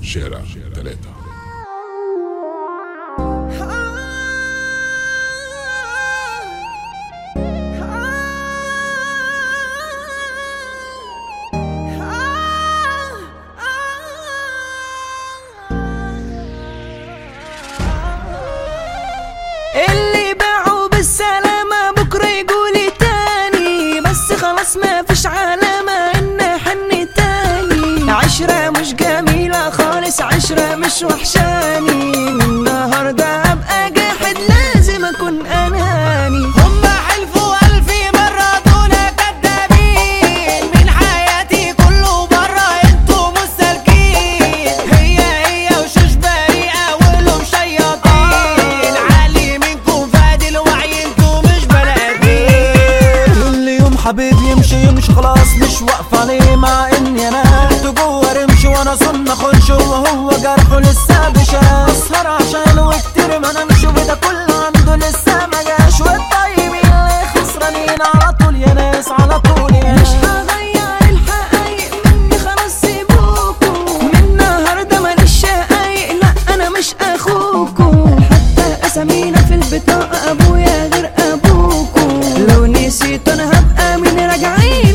شارع ثلاثة اللي باعوا بالسلامة بكرة يقولي تاني بس خلاص ما فيش علامة إن حن تاني عشرة مش جميلة خالص عشرة مش وحشاني النهاردة أبقى جاحد لازم أكون أناني هم حلفوا ألف مرة دول كدابين من حياتي كله برا انتوا مستلكين هي هي وشوش بريئة ولهم شياطين عالي منكم فادي الوعي انتوا مش بنادين كل يوم حبيب يمشي يمشي خلاص مش واقف عليه مع اني انا انتوا جوه رمش وانا صن اخش وهو جرحه لسه بشاش اسهر عشان وكتير ما نمشي وده كله عنده لسه ما جاش والطيبين اللي خسرانين على طول يا ناس على طول يا مش ناس هغير الحقايق مني خلاص سيبوكوا من النهارده ماليش شقايق لا انا مش اخوكوا حتى اسامينا في البطاقه ابويا غير ابوكوا لو نسيت انا هبقى من راجعين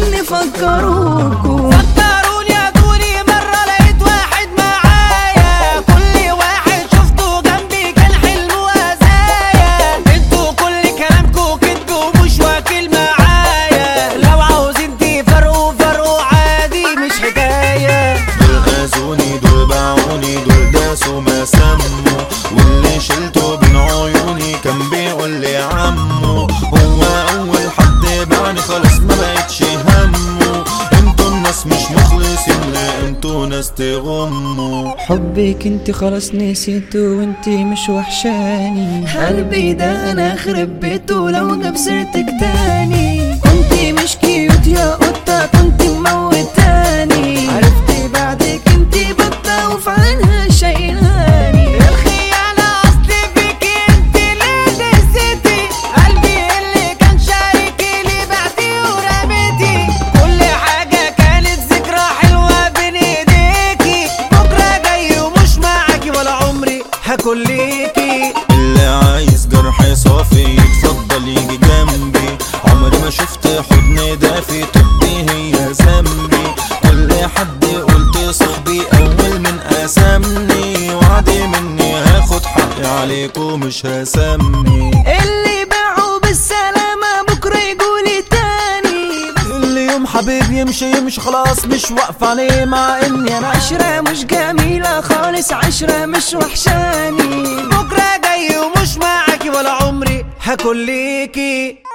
نفكروكوا فكروني يا دوري مرة لقيت واحد معايا كل واحد شفته جنبي كان حلمه هزايا انتوا كل كلامكوا كدبوا مش واكل معايا لو عاوزين تفرقوا فرقوا عادي مش حكاية دول اذوني دول باعوني دول داسوا ما سموا واللي شلته بين عيوني كان بيقول لي عمو هو اول حد باعني خلاص ما بقتش همه انتوا الناس مش مخلصين لا انتوا ناس تغموا حبك انت خلاص نسيته وانت مش وحشاني قلبي ده انا خرب بيته لو جاب سيرتك تاني كنت مش كيوت يا قطة كنت موتاني عرفت بعدك انت بطة وفي عينها شايلاني الخيانة أصلي فيك انت اللي دستي قلبي اللي كان شاركي لي بعتي ورميتي كل حاجة كانت ذكرى حلوة بين ايديكي بكرة جاي ومش معاكي ولا عمري هاكل ليكي اللي عايز جرح صافي يتفضل يجي جنبي عمري ما شفت حضن دافي طبي هي ذنبي كل حد قلت صاحبي اول من قسمني وعدي مني هاخد حقي عليكم مش هسمي اللي باعوا بالسلامة بكرة يقولي تاني كل يوم حبيب يمشي يمشي خلاص مش واقف عليه مع اني انا عشرة مش جميلة خالص عشرة مش وحشاني بكرة جاي ومش معاكي ولا عمري هاكل ليكي